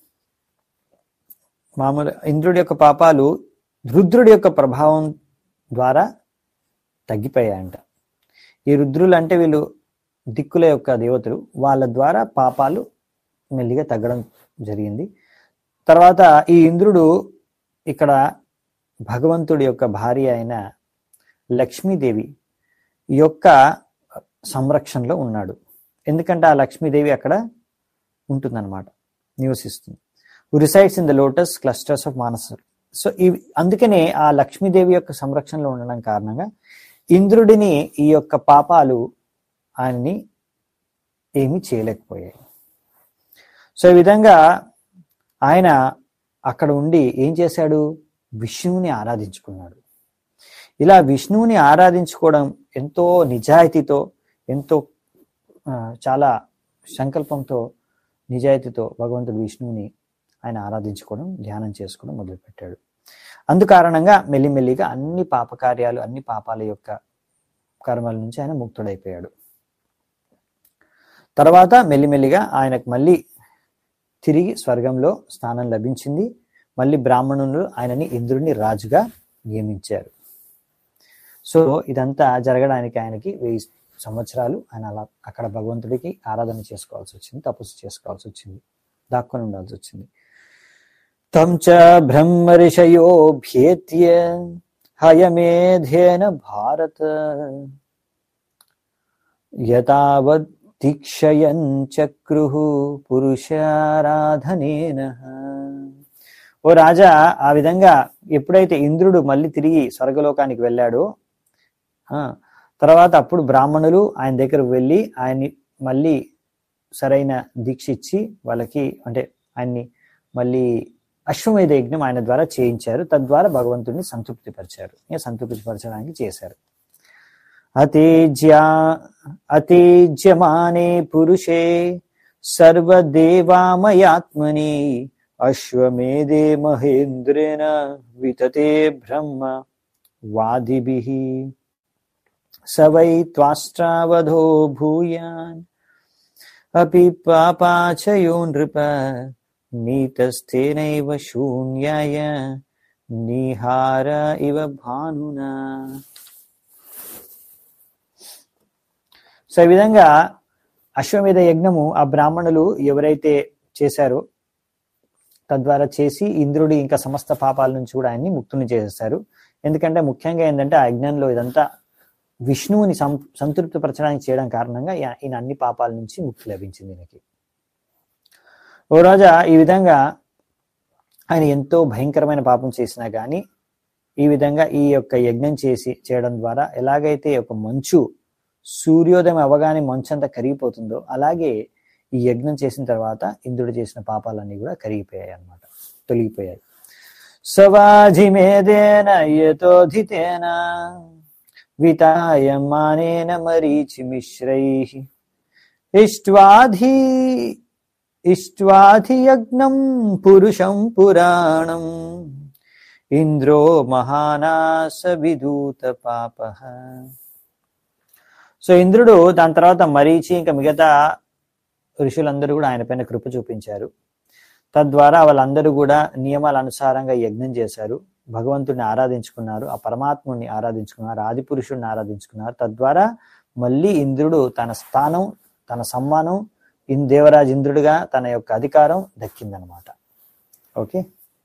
మామూలు ఇంద్రుడి యొక్క పాపాలు రుద్రుడి యొక్క ప్రభావం ద్వారా తగ్గిపోయాయంట ఈ రుద్రులు అంటే వీళ్ళు దిక్కుల యొక్క దేవతలు వాళ్ళ ద్వారా పాపాలు మెల్లిగా తగ్గడం జరిగింది తర్వాత ఈ ఇంద్రుడు ఇక్కడ భగవంతుడి యొక్క భార్య అయిన లక్ష్మీదేవి యొక్క సంరక్షణలో ఉన్నాడు ఎందుకంటే ఆ లక్ష్మీదేవి అక్కడ ఉంటుందన్నమాట నివసిస్తుంది resides in the lotus clusters of Manasa so ఈ అందుకనే ఆ లక్ష్మీదేవి యొక్క సంరక్షణలో ఉండడం కారణంగా ఇంద్రుడిని ఈ యొక్క పాపాలు ఆయన్ని ఏమీ చేయలేకపోయాయి సో ఈ విధంగా ఆయన అక్కడ ఉండి ఏం చేశాడు విష్ణువుని ఆరాధించుకున్నాడు ఇలా విష్ణువుని ఆరాధించుకోవడం ఎంతో నిజాయితీతో ఎంతో ఆ, చాలా సంకల్పంతో నిజాయితీతో భగవంతుడు విష్ణువుని ఆయన ఆరాధించుకోవడం ధ్యానం చేసుకోవడం మొదలుపెట్టాడు అందు కారణంగా మెల్లిమెల్లిగా అన్ని పాపకార్యాలు అన్ని పాపాల యొక్క కర్మల నుంచి ఆయన ముక్తుడైపోయాడు తర్వాత మెల్లిమెల్లిగా ఆయనకు మళ్ళీ తిరిగి స్వర్గంలో స్థానం లభించింది మళ్ళీ బ్రాహ్మణులు ఆయనని ఇంద్రుడిని రాజుగా నియమించారు సో ఇదంతా జరగడానికి ఆయనకి వెయ్యి సంవత్సరాలు ఆయన అలా అక్కడ భగవంతుడికి ఆరాధన చేసుకోవాల్సి వచ్చింది తపస్సు చేసుకోవాల్సి వచ్చింది దాక్కొని ఉండాల్సి వచ్చింది తం చ బ్రహ్మర్షయోభ్యేత్య హయమేధేన భారత యతావద్ దీక్షయన్ చక్రు పురుషారాధనేన ఓ రాజా ఆ విధంగా ఎప్పుడైతే ఇంద్రుడు మళ్ళీ తిరిగి స్వర్గలోకానికి వెళ్ళాడో ఆ, తర్వాత అప్పుడు బ్రాహ్మణులు ఆయన దగ్గరకు వెళ్ళి ఆయన్ని మళ్ళీ సరైన దీక్ష ఇచ్చి వాళ్ళకి అంటే ఆయన్ని మళ్ళీ అశ్వమేధ యజ్ఞం ఆయన ద్వారా చేయించారు తద్వారా భగవంతుడిని సంతృప్తిపరిచారు ఇంకా సంతృప్తిపరచడానికి చేశారు అతేజ్యా అతేజ్యమానే పురుషే సర్వదేవామయాత్మని అశ్వమేధే మహేంద్రేణ వితతే బ్రహ్మ వాదిభిః స వై త్వాష్ట్రావధో భూయాన్ అపి పాపాచయో నృప నీతస్థేనైవ శూన్యాయ నిహార ఇవ భానునా సో ఈ విధంగా అశ్వమేధ యజ్ఞము ఆ బ్రాహ్మణులు ఎవరైతే చేశారో తద్వారా చేసి ఇంద్రుడి ఇంకా సమస్త పాపాల నుంచి కూడా ఆయన్ని ముక్తుని చేసేస్తారు ఎందుకంటే ముఖ్యంగా ఏంటంటే ఆ యజ్ఞంలో ఇదంతా విష్ణువుని సం సంతృప్తిపరచడానికి చేయడం కారణంగా ఈయ- ఈయన అన్ని పాపాల నుంచి ముక్తి లభించింది ఈయనకి ఓ రోజా ఈ విధంగా ఆయన ఎంతో భయంకరమైన పాపం చేసినా కానీ ఈ విధంగా ఈ యొక్క యజ్ఞం చేసి చేయడం ద్వారా ఎలాగైతే ఒక మంచు సూర్యోదయం అవగానే మంచు అంతా కరిగిపోతుందో అలాగే ఈ యజ్ఞం చేసిన తర్వాత ఇంద్రుడు చేసిన పాపాలన్నీ కూడా కరిగిపోయాయి అన్నమాట తొలగిపోయాయి సవాజిమేదేన యతోధితేన వితాయమానేన మరీచి మిశ్రై ఇష్ట్వాధి ఇష్ట్వాధియజ్ఞం పురుషం పురాణం ఇంద్రో మహానాస విదూత పాప సో ఇంద్రుడు దాని తర్వాత మరీచి ఇంకా మిగతా ఋషులందరూ కూడా ఆయన పైన కృప చూపించారు తద్వారా వాళ్ళందరూ కూడా నియమాల అనుసారంగా యజ్ఞం చేశారు భగవంతుడిని ఆరాధించుకున్నారు ఆ పరమాత్ముడిని ఆరాధించుకున్నారు ఆది పురుషుడిని ఆరాధించుకున్నారు తద్వారా మళ్ళీ ఇంద్రుడు తన స్థానం తన సమ్మానం ఇన్ దేవరాజ్ ఇంద్రుడిగా తన యొక్క అధికారం దక్కిందనమాట ఓకే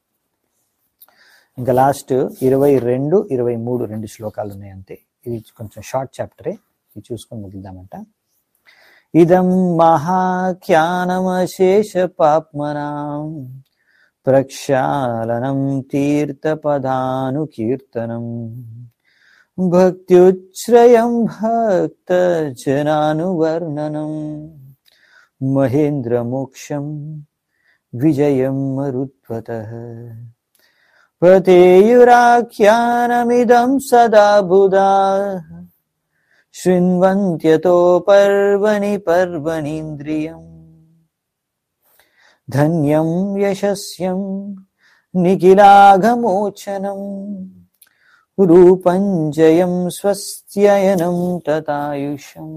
ఇంకా లాస్ట్ ఇరవై రెండు ఇరవై మూడు రెండు శ్లోకాలు ఉన్నాయి అంతే ఇది కొంచెం షార్ట్ చాప్టరే ఇది చూసుకొని ముగిద్దామంట ఇదం మహాఖ్యానమశేష పాప్మనాం ప్రక్షాళనం తీర్థపదానుకీర్తనం భక్త్యుచ్ఛ్రయం భక్త జనానువర్ణనం మహేంద్రమోక్షం విజయం మరుత్వత పతేయురాఖ్యానమిదం సదా బుధా శృण्वन्त्यतो पर्वणि पर्वणीन्द्रियम् धन्यं यशस्यं निखिलाघमोचनम् रूपं जयं स्वस्त्ययनं తతాయుషం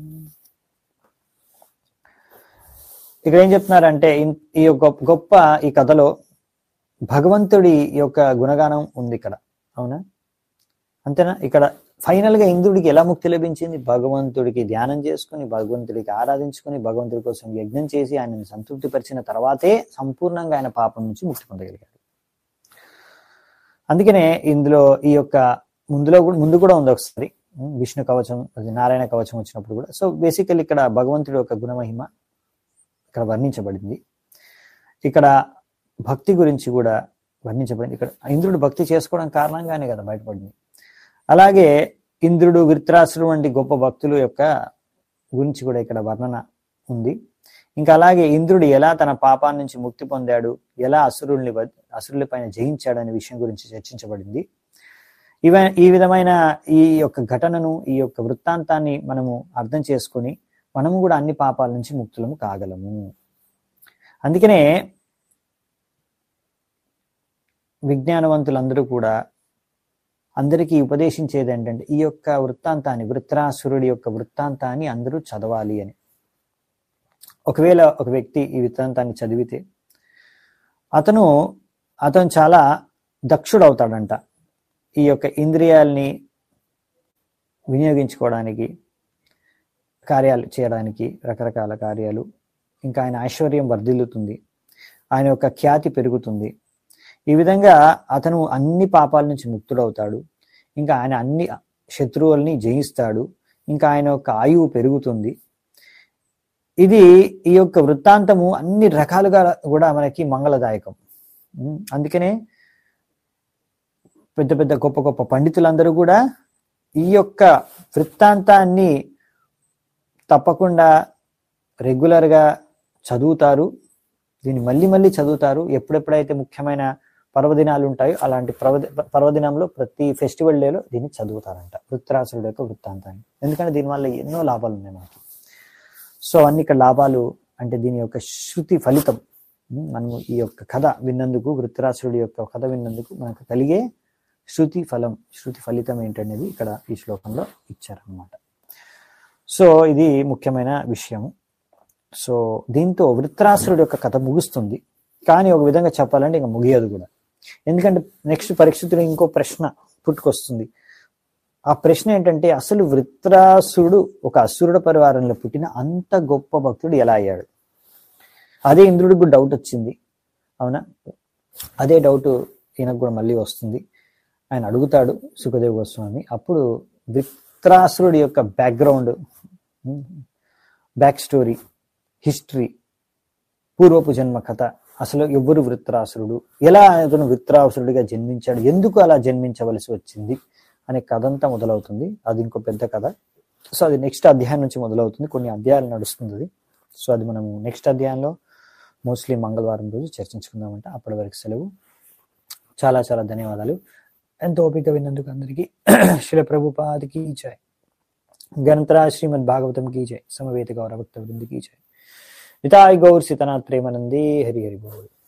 ఇక్కడ ఏం చెప్తున్నారంటే ఇన్- ఈ యొక్క గొప్ప ఈ కథలో భగవంతుడి యొక్క గుణగానం ఉంది ఇక్కడ అవునా అంతేనా ఇక్కడ ఫైనల్ గా ఇంద్రుడికి ఎలా ముక్తి లభించింది భగవంతుడికి ధ్యానం చేసుకుని భగవంతుడికి ఆరాధించుకుని భగవంతుడి కోసం యజ్ఞం చేసి ఆయనను సంతృప్తిపరిచిన తర్వాతే సంపూర్ణంగా ఆయన పాపం నుంచి ముక్తి పొందగలిగాడు అందుకనే ఇందులో ఈ యొక్క ముందులో కూడా ముందు కూడా ఉంది ఒకసారి ఉమ్, విష్ణు కవచం అది నారాయణ కవచం వచ్చినప్పుడు కూడా సో బేసికల్ ఇక్కడ భగవంతుడి యొక్క గుణమహిమ ఇక్కడ వర్ణించబడింది ఇక్కడ భక్తి గురించి కూడా వర్ణించబడింది ఇక్కడ ఇంద్రుడు భక్తి చేసుకోవడం కారణంగానే కదా బయటపడింది అలాగే ఇంద్రుడు వృత్రాసుడు వంటి గొప్ప భక్తుల యొక్క గురించి కూడా ఇక్కడ వర్ణన ఉంది ఇంకా అలాగే ఇంద్రుడు ఎలా తన పాపాల నుంచి ముక్తి పొందాడు ఎలా అసురుల్ని వద్- అసురుల పైన జయించాడు అనే విషయం గురించి చర్చించబడింది ఇవ ఈ విధమైన ఈ యొక్క ఘటనను ఈ యొక్క వృత్తాంతాన్ని మనము అర్థం చేసుకొని మనము కూడా అన్ని పాపాల నుంచి ముక్తులము కాగలము అందుకనే విజ్ఞానవంతులందరూ కూడా అందరికీ ఉపదేశించేది ఏంటంటే ఈ యొక్క వృత్తాంతాన్ని వృత్రాసురుడి యొక్క వృత్తాంతాన్ని అందరూ చదవాలి అని ఒకవేళ ఒక వ్యక్తి ఈ వృత్తాంతాన్ని చదివితే అతను అతను చాలా దక్షుడవుతాడంట ఈ యొక్క ఇంద్రియాల్ని వినియోగించుకోవడానికి కార్యాలు చేయడానికి రకరకాల కార్యాలు ఇంకా ఆయన ఐశ్వర్యం వర్ధిల్లుతుంది ఆయన యొక్క ఖ్యాతి పెరుగుతుంది ఈ విధంగా అతను అన్ని పాపాల నుంచి ముక్తుడవుతాడు ఇంకా ఆయన అన్ని శత్రువుల్ని జయిస్తాడు ఇంకా ఆయన యొక్క ఆయువు పెరుగుతుంది ఇది ఈ యొక్క వృత్తాంతము అన్ని రకాలుగా కూడా మనకి మంగళదాయకం ఉమ్, అందుకనే పెద్ద పెద్ద గొప్ప గొప్ప పండితులందరూ కూడా ఈ యొక్క వృత్తాంతాన్ని తప్పకుండా రెగ్యులర్గా చదువుతారు దీన్ని మళ్ళీ మళ్ళీ చదువుతారు ఎప్పుడెప్పుడైతే ముఖ్యమైన పర్వదినాలు ఉంటాయో అలాంటి పర్వద పర్వదినంలో ప్రతి ఫెస్టివల్ డేలో దీన్ని చదువుతారంట వృత్రాసురుడు యొక్క వృత్తాంతాన్ని ఎందుకంటే దీనివల్ల ఎన్నో లాభాలు ఉన్నాయి మనకి సో అన్ని ఇక్కడ లాభాలు అంటే దీని యొక్క శృతి ఫలితం ఉమ్, మనము ఈ యొక్క కథ విన్నందుకు వృత్రాసురుడి యొక్క కథ విన్నందుకు మనకు కలిగే శృతి ఫలం శృతి ఫలితం ఏంటనేది ఇక్కడ ఈ శ్లోకంలో ఇచ్చారనమాట సో ఇది ముఖ్యమైన విషయం సో దీంతో వృత్రాసురుడి యొక్క కథ ముగుస్తుంది కానీ ఒక విధంగా చెప్పాలంటే ఇంకా ముగియదు కూడా ఎందుకంటే నెక్స్ట్ పరీక్షితుడు ఇంకో ప్రశ్న పుట్టుకొస్తుంది ఆ ప్రశ్న ఏంటంటే అసలు వృత్రాసురుడు ఒక అసురుడ పరివారంలో పుట్టిన అంత గొప్ప భక్తుడు ఎలా అయ్యాడు అదే ఇంద్రుడికి డౌట్ వచ్చింది అవునా అదే డౌట్ ఈయనకు కూడా మళ్ళీ వస్తుంది ఆయన అడుగుతాడు సుఖదేవ్ గోస్వామి అప్పుడు వృత్రాసురుడి యొక్క బ్యాక్గ్రౌండ్ బ్యాక్ స్టోరీ హిస్టరీ పూర్వపు జన్మ కథ అసలు ఎవరు వృత్రాసురుడు ఎలా అతను వృత్రాసురుడిగా జన్మించాడు ఎందుకు అలా జన్మించవలసి వచ్చింది అనే కథ అంతా మొదలవుతుంది అది ఇంకో పెద్ద కథ సో అది నెక్స్ట్ అధ్యాయం నుంచి మొదలవుతుంది కొన్ని అధ్యాయాలు నడుస్తుంది అది సో అది మనము నెక్స్ట్ అధ్యాయంలో మోస్ట్లీ మంగళవారం రోజు చర్చించుకుందామంట అప్పటి వరకు సెలవు చాలా చాలా ధన్యవాదాలు ఎంతో ఓపిక విన్నందుకు అందరికీ శిల ప్రభుపాదికి జై గణతరా శ్రీమద్ భాగవతం की जय समवेत गौरव भक्त वृंद की जय निताय गौर सीतनाथ प्रेमानंदे हरि हरि बोल